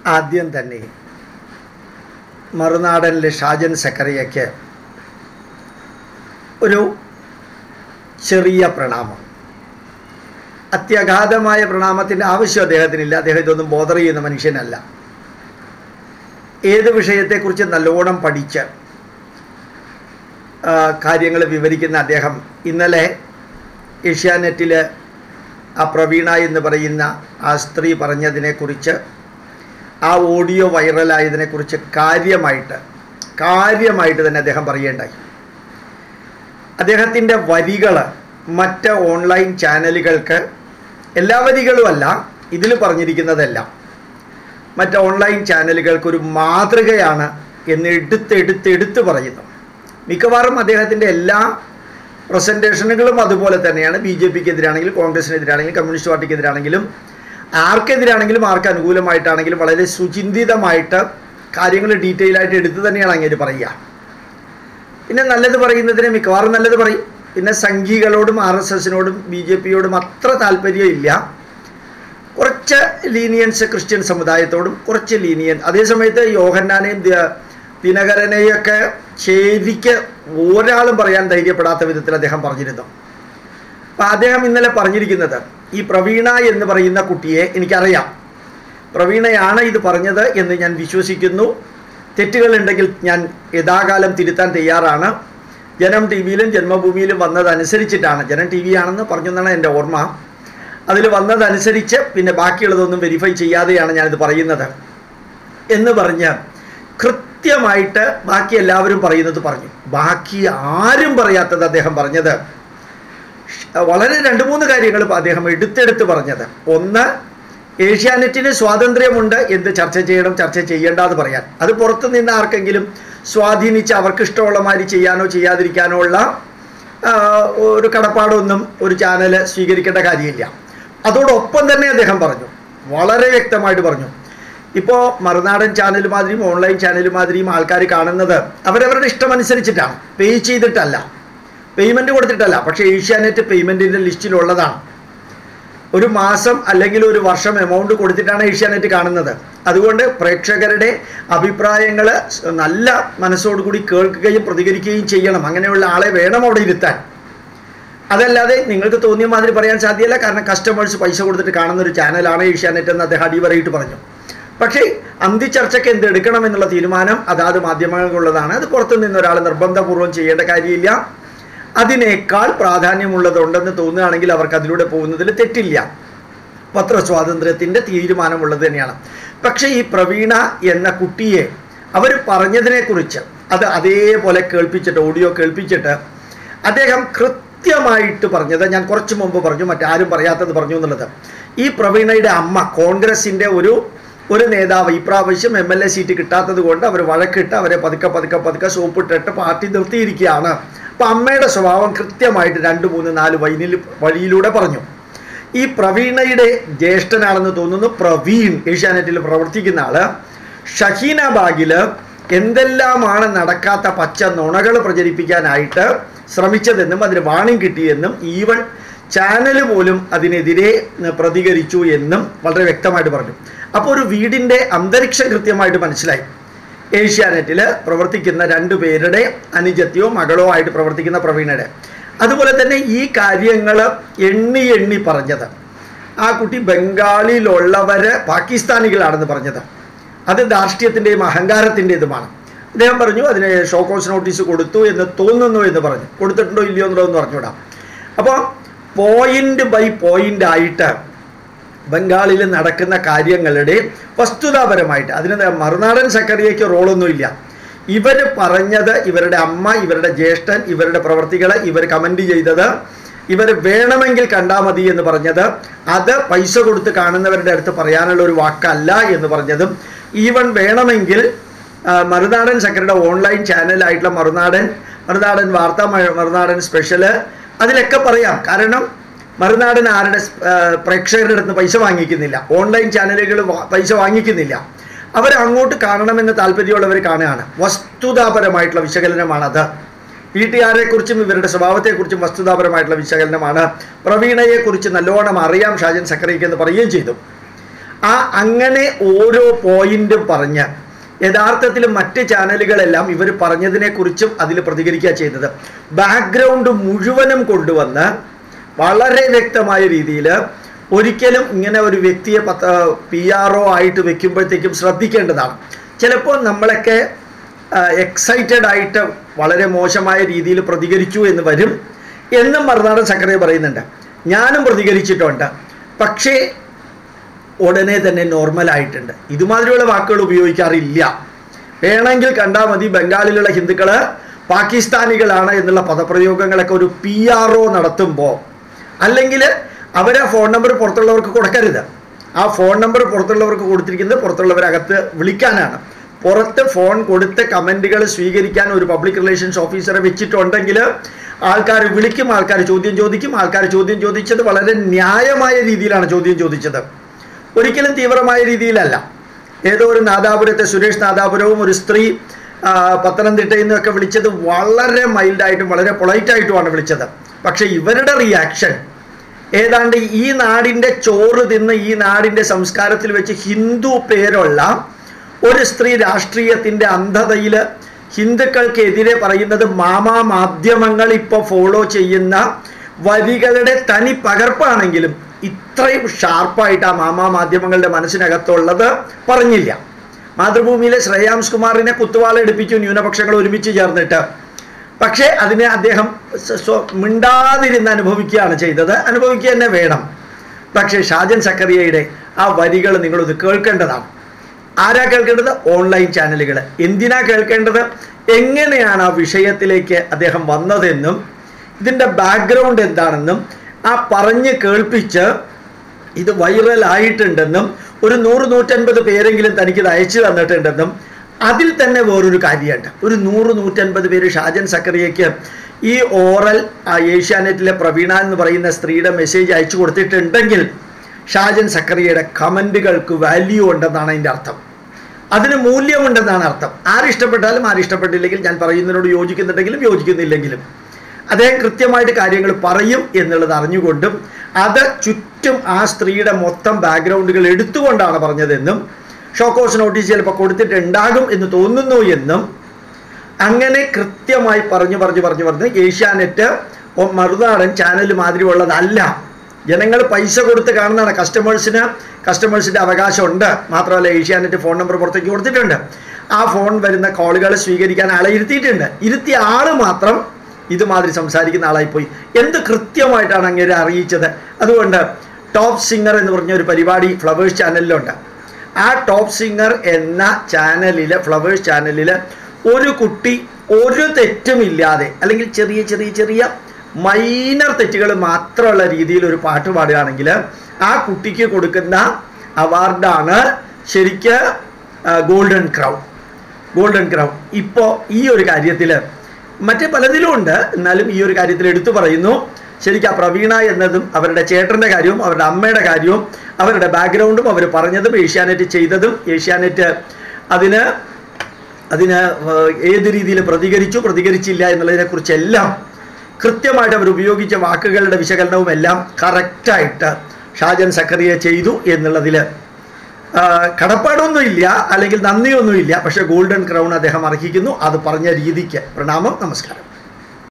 ആദ്യം തന്നെ മറുനാടനിലെ ഷാജൻ സക്കറിയയ്ക്ക് ഒരു ചെറിയ പ്രണാമം അത്യഗാധമായ പ്രണാമത്തിൻ്റെ ആവശ്യം അദ്ദേഹത്തിനില്ല അദ്ദേഹം ഇതൊന്നും ബോധർ ചെയ്യുന്ന മനുഷ്യനല്ല ഏത് വിഷയത്തെക്കുറിച്ച് നല്ലോണം പഠിച്ച് കാര്യങ്ങൾ വിവരിക്കുന്ന അദ്ദേഹം ഇന്നലെ ഏഷ്യാനെറ്റിൽ ആ പ്രവീണ എന്ന് പറയുന്ന ആ സ്ത്രീ പറഞ്ഞതിനെക്കുറിച്ച് ആ ഓഡിയോ വൈറലായതിനെക്കുറിച്ച് കാര്യമായിട്ട് കാര്യമായിട്ട് തന്നെ അദ്ദേഹം പറയേണ്ടായി അദ്ദേഹത്തിൻ്റെ വരികൾ മറ്റ് ഓൺലൈൻ ചാനലുകൾക്ക് എല്ലാ വരികളുമല്ല ഇതിൽ പറഞ്ഞിരിക്കുന്നതെല്ലാം മറ്റ് ഓൺലൈൻ ചാനലുകൾക്ക് ഒരു മാതൃകയാണ് എന്ന് എടുത്ത് എടുത്ത് എടുത്ത് പറയുന്നു മിക്കവാറും അദ്ദേഹത്തിൻ്റെ എല്ലാ പ്രസൻറ്റേഷനുകളും അതുപോലെ തന്നെയാണ് ബി ജെ പിക്ക് എതിരാണെങ്കിലും കോൺഗ്രസിനെതിരാണെങ്കിലും കമ്മ്യൂണിസ്റ്റ് പാർട്ടിക്ക് എതിരാണെങ്കിലും ആർക്കെതിരാണെങ്കിലും ആർക്ക് അനുകൂലമായിട്ടാണെങ്കിലും വളരെ സുചിന്തിതമായിട്ട് കാര്യങ്ങൾ ഡീറ്റെയിൽ ആയിട്ട് എടുത്ത് തന്നെയാണ് അങ്ങനെ പറയുക പിന്നെ നല്ലത് പറയുന്നതിന് മിക്കവാറും നല്ലത് പറയും പിന്നെ സംഘികളോടും ആർ എസ് എസിനോടും ബി ജെ പിയോടും അത്ര താല്പര്യമില്ല കുറച്ച് ലീനിയൻസ് ക്രിസ്ത്യൻ സമുദായത്തോടും കുറച്ച് ലീനിയൻ അതേസമയത്ത് യോഹന്നാനെയും ദിനകരനെയൊക്കെ ശരിക്ക് ഒരാളും പറയാൻ ധൈര്യപ്പെടാത്ത വിധത്തിൽ അദ്ദേഹം പറഞ്ഞിരുന്നു അപ്പം അദ്ദേഹം ഇന്നലെ പറഞ്ഞിരിക്കുന്നത് ഈ പ്രവീണ എന്ന് പറയുന്ന കുട്ടിയെ എനിക്കറിയാം പ്രവീണയാണ് ഇത് പറഞ്ഞത് എന്ന് ഞാൻ വിശ്വസിക്കുന്നു തെറ്റുകളുണ്ടെങ്കിൽ ഞാൻ യഥാകാലം തിരുത്താൻ തയ്യാറാണ് ജനം ടി വിയിലും ജന്മഭൂമിയിലും വന്നതനുസരിച്ചിട്ടാണ് ജനം ടി വി ആണെന്ന് പറഞ്ഞെന്നാണ് എൻ്റെ ഓർമ്മ അതിൽ വന്നതനുസരിച്ച് പിന്നെ ബാക്കിയുള്ളതൊന്നും വെരിഫൈ ചെയ്യാതെയാണ് ഞാനിത് പറയുന്നത് എന്ന് പറഞ്ഞ് കൃത്യമായിട്ട് ബാക്കി എല്ലാവരും പറയുന്നത് പറഞ്ഞു ബാക്കി ആരും പറയാത്തത് അദ്ദേഹം പറഞ്ഞത് വളരെ രണ്ട് മൂന്ന് കാര്യങ്ങൾ അദ്ദേഹം എടുത്തെടുത്ത് പറഞ്ഞത് ഒന്ന് ഏഷ്യാനെറ്റിന് സ്വാതന്ത്ര്യമുണ്ട് എന്ത് ചർച്ച ചെയ്യണം ചർച്ച ചെയ്യേണ്ട എന്ന് പറയാൻ അത് പുറത്തു നിന്ന് ആർക്കെങ്കിലും സ്വാധീനിച്ച് അവർക്ക് ഇഷ്ടമുള്ള മാതിരി ചെയ്യാനോ ചെയ്യാതിരിക്കാനോ ഉള്ള ഒരു കടപ്പാടൊന്നും ഒരു ചാനൽ സ്വീകരിക്കേണ്ട കാര്യമില്ല അതോടൊപ്പം തന്നെ അദ്ദേഹം പറഞ്ഞു വളരെ വ്യക്തമായിട്ട് പറഞ്ഞു ഇപ്പോൾ മറുനാടൻ ചാനൽ മാതിരിയും ഓൺലൈൻ ചാനൽ മാതിരിയും ആൾക്കാർ കാണുന്നത് അവരവരുടെ ഇഷ്ടമനുസരിച്ചിട്ടാണ് പേ ചെയ്തിട്ടല്ല പേയ്മെൻറ്റ് കൊടുത്തിട്ടല്ല പക്ഷേ ഏഷ്യാനെറ്റ് പേയ്മെൻറ്റിൻ്റെ ലിസ്റ്റിലുള്ളതാണ് ഒരു മാസം അല്ലെങ്കിൽ ഒരു വർഷം എമൗണ്ട് കൊടുത്തിട്ടാണ് ഏഷ്യാനെറ്റ് കാണുന്നത് അതുകൊണ്ട് പ്രേക്ഷകരുടെ അഭിപ്രായങ്ങൾ നല്ല മനസ്സോടുകൂടി കേൾക്കുകയും പ്രതികരിക്കുകയും ചെയ്യണം അങ്ങനെയുള്ള ആളെ വേണം അവിടെ ഇരുത്താൻ അതല്ലാതെ നിങ്ങൾക്ക് തോന്നിയ മാതിരി പറയാൻ സാധ്യമല്ല കാരണം കസ്റ്റമേഴ്സ് പൈസ കൊടുത്തിട്ട് കാണുന്ന ഒരു ചാനലാണ് ഏഷ്യാനെറ്റ് എന്ന് അദ്ദേഹം അടിവരയിട്ട് പറഞ്ഞു പക്ഷേ അന്തിച്ചർച്ചയ്ക്ക് എന്ത് എടുക്കണം എന്നുള്ള തീരുമാനം അതാത് മാധ്യമങ്ങൾക്കുള്ളതാണ് അത് പുറത്തു നിന്ന് ഒരാൾ നിർബന്ധപൂർവ്വം ചെയ്യേണ്ട കാര്യമില്ല അതിനേക്കാൾ പ്രാധാന്യമുള്ളതുണ്ടെന്ന് തോന്നുകയാണെങ്കിൽ അവർക്ക് അതിലൂടെ പോകുന്നതിൽ തെറ്റില്ല പത്രസ്വാതന്ത്ര്യത്തിൻ്റെ തീരുമാനമുള്ളത് തന്നെയാണ് പക്ഷേ ഈ പ്രവീണ എന്ന കുട്ടിയെ അവർ പറഞ്ഞതിനെക്കുറിച്ച് അത് അതേപോലെ കേൾപ്പിച്ചിട്ട് ഓഡിയോ കേൾപ്പിച്ചിട്ട് അദ്ദേഹം കൃത്യമായിട്ട് പറഞ്ഞത് ഞാൻ കുറച്ച് മുമ്പ് പറഞ്ഞു മറ്റാരും പറയാത്തത് പറഞ്ഞു എന്നുള്ളത് ഈ പ്രവീണയുടെ അമ്മ കോൺഗ്രസിൻ്റെ ഒരു ഒരു നേതാവ് ഇപ്രാവശ്യം എം എൽ എ സീറ്റ് കിട്ടാത്തത് കൊണ്ട് അവർ വഴക്കിട്ട് അവരെ പതുക്കെ പതുക്കെ പതുക്കെ സോപ്പിട്ടിട്ട് പാർട്ടി നിർത്തിയിരിക്കുകയാണ് അപ്പം അമ്മയുടെ സ്വഭാവം കൃത്യമായിട്ട് രണ്ട് മൂന്ന് നാല് വൈനിൽ വഴിയിലൂടെ പറഞ്ഞു ഈ പ്രവീണയുടെ ജ്യേഷ്ഠനാണെന്ന് തോന്നുന്നു പ്രവീൺ ഏഷ്യാനെറ്റിൽ പ്രവർത്തിക്കുന്ന ആള് ഷഹീന ബാഗിൽ എന്തെല്ലാമാണ് നടക്കാത്ത പച്ച നുണകൾ പ്രചരിപ്പിക്കാനായിട്ട് ശ്രമിച്ചതെന്നും അതിന് വാണിംഗ് കിട്ടിയെന്നും ഈവൻ ചാനൽ പോലും അതിനെതിരെ പ്രതികരിച്ചു എന്നും വളരെ വ്യക്തമായിട്ട് പറഞ്ഞു അപ്പോൾ ഒരു വീടിൻ്റെ അന്തരീക്ഷം കൃത്യമായിട്ട് മനസ്സിലായി ഏഷ്യാനെറ്റിൽ പ്രവർത്തിക്കുന്ന രണ്ടു പേരുടെ അനുജത്തിയോ മകളോ ആയിട്ട് പ്രവർത്തിക്കുന്ന പ്രവീണയുടെ അതുപോലെ തന്നെ ഈ കാര്യങ്ങൾ എണ്ണി എണ്ണി പറഞ്ഞത് ആ കുട്ടി ബംഗാളിലുള്ളവർ പാകിസ്ഥാനികളാണെന്ന് പറഞ്ഞത് അത് ധാർഷ്ട്യത്തിൻ്റെയും അഹങ്കാരത്തിൻ്റെതുമാണ് അദ്ദേഹം പറഞ്ഞു അതിന് ഷോക്കോസ് നോട്ടീസ് കൊടുത്തു എന്ന് തോന്നുന്നു എന്ന് പറഞ്ഞു കൊടുത്തിട്ടുണ്ടോ ഇല്ലയോ എന്നുള്ളതെന്ന് പറഞ്ഞുവിടാം അപ്പോൾ പോയിന്റ് ബൈ പോയിന്റ് ആയിട്ട് ബംഗാളിൽ നടക്കുന്ന കാര്യങ്ങളുടെ വസ്തുതാപരമായിട്ട് അതിന് മറുനാടൻ സക്കറിയയ്ക്ക് റോളൊന്നുമില്ല ഇവർ പറഞ്ഞത് ഇവരുടെ അമ്മ ഇവരുടെ ജ്യേഷ്ഠൻ ഇവരുടെ പ്രവർത്തികൾ ഇവർ കമൻ്റ് ചെയ്തത് ഇവർ വേണമെങ്കിൽ കണ്ടാൽ മതി എന്ന് പറഞ്ഞത് അത് പൈസ കൊടുത്ത് കാണുന്നവരുടെ അടുത്ത് പറയാനുള്ള ഒരു വാക്കല്ല എന്ന് പറഞ്ഞതും ഈവൻ വേണമെങ്കിൽ മറുനാടൻ സക്കറിയുടെ ഓൺലൈൻ ചാനലായിട്ടുള്ള മറുനാടൻ മറുനാടൻ വാർത്ത മറുനാടൻ സ്പെഷ്യല് അതിലൊക്കെ പറയാം കാരണം മറുനാടൻ ആരുടെ പ്രേക്ഷകരുടെ അടുത്ത് പൈസ വാങ്ങിക്കുന്നില്ല ഓൺലൈൻ ചാനലുകൾ പൈസ വാങ്ങിക്കുന്നില്ല അവർ അങ്ങോട്ട് കാണണമെന്ന് താല്പര്യമുള്ളവർ കാണുകയാണ് വസ്തുതാപരമായിട്ടുള്ള വിശകലനമാണത് വീട്ടുകാരെക്കുറിച്ചും ഇവരുടെ സ്വഭാവത്തെക്കുറിച്ചും വസ്തുതാപരമായിട്ടുള്ള വിശകലനമാണ് പ്രവീണയെക്കുറിച്ച് നല്ലോണം അറിയാം ഷാജൻ സക്കറിക്ക് എന്ന് പറയുകയും ചെയ്തു ആ അങ്ങനെ ഓരോ പോയിന്റും പറഞ്ഞ് യഥാർത്ഥത്തിൽ മറ്റ് ചാനലുകളെല്ലാം ഇവർ പറഞ്ഞതിനെക്കുറിച്ചും അതിൽ പ്രതികരിക്കുക ചെയ്തത് ബാക്ക്ഗ്രൗണ്ട് മുഴുവനും കൊണ്ടുവന്ന് വളരെ വ്യക്തമായ രീതിയിൽ ഒരിക്കലും ഇങ്ങനെ ഒരു വ്യക്തിയെ പത്ത പി ആർ ഒ ആയിട്ട് വെക്കുമ്പോഴത്തേക്കും ശ്രദ്ധിക്കേണ്ടതാണ് ചിലപ്പോൾ നമ്മളൊക്കെ എക്സൈറ്റഡ് ആയിട്ട് വളരെ മോശമായ രീതിയിൽ പ്രതികരിച്ചു എന്ന് വരും എന്നും മറുനാടൻ സക്കറിയ പറയുന്നുണ്ട് ഞാനും പ്രതികരിച്ചിട്ടുണ്ട് പക്ഷേ ഉടനെ തന്നെ നോർമൽ ആയിട്ടുണ്ട് ഇതുമാതിരിയുള്ള വാക്കുകൾ ഉപയോഗിക്കാറില്ല വേണമെങ്കിൽ കണ്ടാൽ മതി ബംഗാളിലുള്ള ഹിന്ദുക്കൾ പാകിസ്ഥാനികളാണ് എന്നുള്ള പദപ്രയോഗങ്ങളൊക്കെ ഒരു പി ആർ ഒ നടത്തുമ്പോൾ അല്ലെങ്കിൽ അവരെ ഫോൺ നമ്പർ പുറത്തുള്ളവർക്ക് കൊടുക്കരുത് ആ ഫോൺ നമ്പർ പുറത്തുള്ളവർക്ക് കൊടുത്തിരിക്കുന്നത് പുറത്തുള്ളവരകത്ത് വിളിക്കാനാണ് പുറത്ത് ഫോൺ കൊടുത്ത് കമൻറ്റുകൾ സ്വീകരിക്കാൻ ഒരു പബ്ലിക് റിലേഷൻസ് ഓഫീസറെ വെച്ചിട്ടുണ്ടെങ്കിൽ ആൾക്കാർ വിളിക്കും ആൾക്കാർ ചോദ്യം ചോദിക്കും ആൾക്കാർ ചോദ്യം ചോദിച്ചത് വളരെ ന്യായമായ രീതിയിലാണ് ചോദ്യം ചോദിച്ചത് ഒരിക്കലും തീവ്രമായ രീതിയിലല്ല ഏതോ ഒരു നാദാപുരത്തെ സുരേഷ് നാദാപുരവും ഒരു സ്ത്രീ ആ, പത്തനംതിട്ടയിൽ നിന്നൊക്കെ വിളിച്ചത് വളരെ മൈൽഡായിട്ടും വളരെ പൊളൈറ്റായിട്ടുമാണ് വിളിച്ചത് പക്ഷേ ഇവരുടെ റിയാക്ഷൻ ഏതാണ്ട് ഈ നാടിൻ്റെ ചോറ് തിന്ന് ഈ നാടിൻ്റെ സംസ്കാരത്തിൽ വെച്ച് ഹിന്ദു പേരുള്ള ഒരു സ്ത്രീ രാഷ്ട്രീയത്തിൻ്റെ അന്ധതയിൽ ഹിന്ദുക്കൾക്കെതിരെ പറയുന്നത് മാമാ മാധ്യമങ്ങൾ ഇപ്പോൾ ഫോളോ ചെയ്യുന്ന വരികളുടെ തനി പകർപ്പാണെങ്കിലും ഇത്രയും ഷാർപ്പായിട്ട് ആ മാമാ മാധ്യമങ്ങളുടെ മനസ്സിനകത്തുള്ളത് പറഞ്ഞില്ല മാതൃഭൂമിയിലെ ശ്രേയാംസ് കുമാറിനെ കുത്തുവാളെടുപ്പിച്ചു ന്യൂനപക്ഷങ്ങൾ ഒരുമിച്ച് ചേർന്നിട്ട് പക്ഷേ അതിനെ അദ്ദേഹം സ്വ- സ്വ- മിണ്ടാതിരുന്ന് അനുഭവിക്കുകയാണ് ചെയ്തത് അനുഭവിക്കുക തന്നെ വേണം പക്ഷേ ഷാജൻ സക്കറിയയുടെ ആ വരികൾ നിങ്ങളൊന്ന് കേൾക്കേണ്ടതാണ് ആരാ കേൾക്കേണ്ടത് ഓൺലൈൻ ചാനലുകൾ എന്തിനാ കേൾക്കേണ്ടത് എങ്ങനെയാണ് ആ വിഷയത്തിലേക്ക് അദ്ദേഹം വന്നതെന്നും ഇതിൻ്റെ ബാക്ക്ഗ്രൗണ്ട് എന്താണെന്നും ആ പറഞ്ഞ് കേൾപ്പിച്ച് ഇത് വൈറൽ ആയിട്ടുണ്ടെന്നും ഒരു നൂറ് നൂറ്റൻപത് പേരെങ്കിലും തനിക്കിത് അയച്ചു തന്നിട്ടുണ്ടെന്നും അതിൽ തന്നെ വേറൊരു കാര്യമുണ്ട് ഒരു നൂറ് നൂറ്റൻപത് പേര് ഷാജൻ സക്കറിയയ്ക്ക് ഈ ഓറൽ ആ ഏഷ്യാനെറ്റിലെ പ്രവീണ എന്ന് പറയുന്ന സ്ത്രീയുടെ മെസ്സേജ് അയച്ചു കൊടുത്തിട്ടുണ്ടെങ്കിൽ ഷാജൻ സക്കറിയയുടെ കമൻറ്റുകൾക്ക് വാല്യൂ ഉണ്ടെന്നാണ് അതിൻ്റെ അർത്ഥം അതിന് മൂല്യമുണ്ടെന്നാണ് അർത്ഥം ആരിഷ്ടപ്പെട്ടാലും ആരിഷ്ടപ്പെട്ടില്ലെങ്കിൽ ഞാൻ പറയുന്നതിനോട് യോജിക്കുന്നുണ്ടെങ്കിലും യോജിക്കുന്നില്ലെങ്കിലും അദ്ദേഹം കൃത്യമായിട്ട് കാര്യങ്ങൾ പറയും എന്നുള്ളത് അറിഞ്ഞുകൊണ്ടും അത് ചുറ്റും ആ സ്ത്രീയുടെ മൊത്തം ബാക്ക്ഗ്രൗണ്ടുകൾ എടുത്തുകൊണ്ടാണ് പറഞ്ഞതെന്നും ഷോക്കോസ് നോട്ടീസ് ചിലപ്പോൾ കൊടുത്തിട്ടുണ്ടാകും എന്ന് തോന്നുന്നു എന്നും അങ്ങനെ കൃത്യമായി പറഞ്ഞു പറഞ്ഞു പറഞ്ഞു പറഞ്ഞ് ഏഷ്യാനെറ്റ് ഒ- മറുനാടൻ ചാനൽ മാതിരി ഉള്ളതല്ല ജനങ്ങൾ പൈസ കൊടുത്ത് കാണുന്നതാണ് കസ്റ്റമേഴ്സിന് കസ്റ്റമേഴ്സിൻ്റെ അവകാശമുണ്ട് മാത്രമല്ല ഏഷ്യാനെറ്റ് ഫോൺ നമ്പർ പുറത്തേക്ക് കൊടുത്തിട്ടുണ്ട് ആ ഫോൺ വരുന്ന കോളുകൾ സ്വീകരിക്കാൻ ആളെ ഇരുത്തിയിട്ടുണ്ട് ഇരുത്തിയ ആൾ മാത്രം ഇതുമാതിരി സംസാരിക്കുന്ന ആളായിപ്പോയി എന്ത് കൃത്യമായിട്ടാണ് അങ്ങനെ അറിയിച്ചത് അതുകൊണ്ട് ടോപ്പ് സിംഗർ എന്ന് പറഞ്ഞ ഒരു പരിപാടി ഫ്ലവേഴ്സ് ചാനലിലുണ്ട് ആ ടോപ്പ് സിംഗർ എന്ന ചാനലിൽ ഫ്ലവേഴ്സ് ചാനലിൽ ഒരു കുട്ടി ഒരു തെറ്റുമില്ലാതെ അല്ലെങ്കിൽ ചെറിയ ചെറിയ ചെറിയ മൈനർ തെറ്റുകൾ മാത്രമുള്ള രീതിയിൽ ഒരു പാട്ട് പാടുകയാണെങ്കിൽ ആ കുട്ടിക്ക് കൊടുക്കുന്ന അവാർഡാണ് ശരിക്ക് ഗോൾഡൻ ക്രൗൺ ഗോൾഡൻ ക്രൗൺ ഇപ്പോൾ ഈ ഒരു കാര്യത്തിൽ മറ്റ് പലതിലും ഉണ്ട് എന്നാലും ഈ ഒരു കാര്യത്തിൽ എടുത്തു പറയുന്നു ശരിക്കും ആ പ്രവീണ എന്നതും അവരുടെ ചേട്ടൻ്റെ കാര്യവും അവരുടെ അമ്മയുടെ കാര്യവും അവരുടെ ബാക്ക്ഗ്രൗണ്ടും അവർ പറഞ്ഞതും ഏഷ്യാനെറ്റ് ചെയ്തതും ഏഷ്യാനെറ്റ് അതിന് അതിന് ഏഹ്, ഏത് രീതിയിൽ പ്രതികരിച്ചു പ്രതികരിച്ചില്ല എന്നുള്ളതിനെക്കുറിച്ചെല്ലാം കൃത്യമായിട്ട് അവർ ഉപയോഗിച്ച വാക്കുകളുടെ വിശകലനവും എല്ലാം കറക്റ്റായിട്ട് ഷാജൻ സക്കറിയ ചെയ്തു എന്നുള്ളതിൽ കടപ്പാടൊന്നുമില്ല അല്ലെങ്കിൽ നന്ദിയൊന്നുമില്ല പക്ഷേ ഗോൾഡൻ ക്രൗൺ അദ്ദേഹം അർഹിക്കുന്നു അത് പറഞ്ഞ രീതിക്ക് പ്രണാമം നമസ്കാരം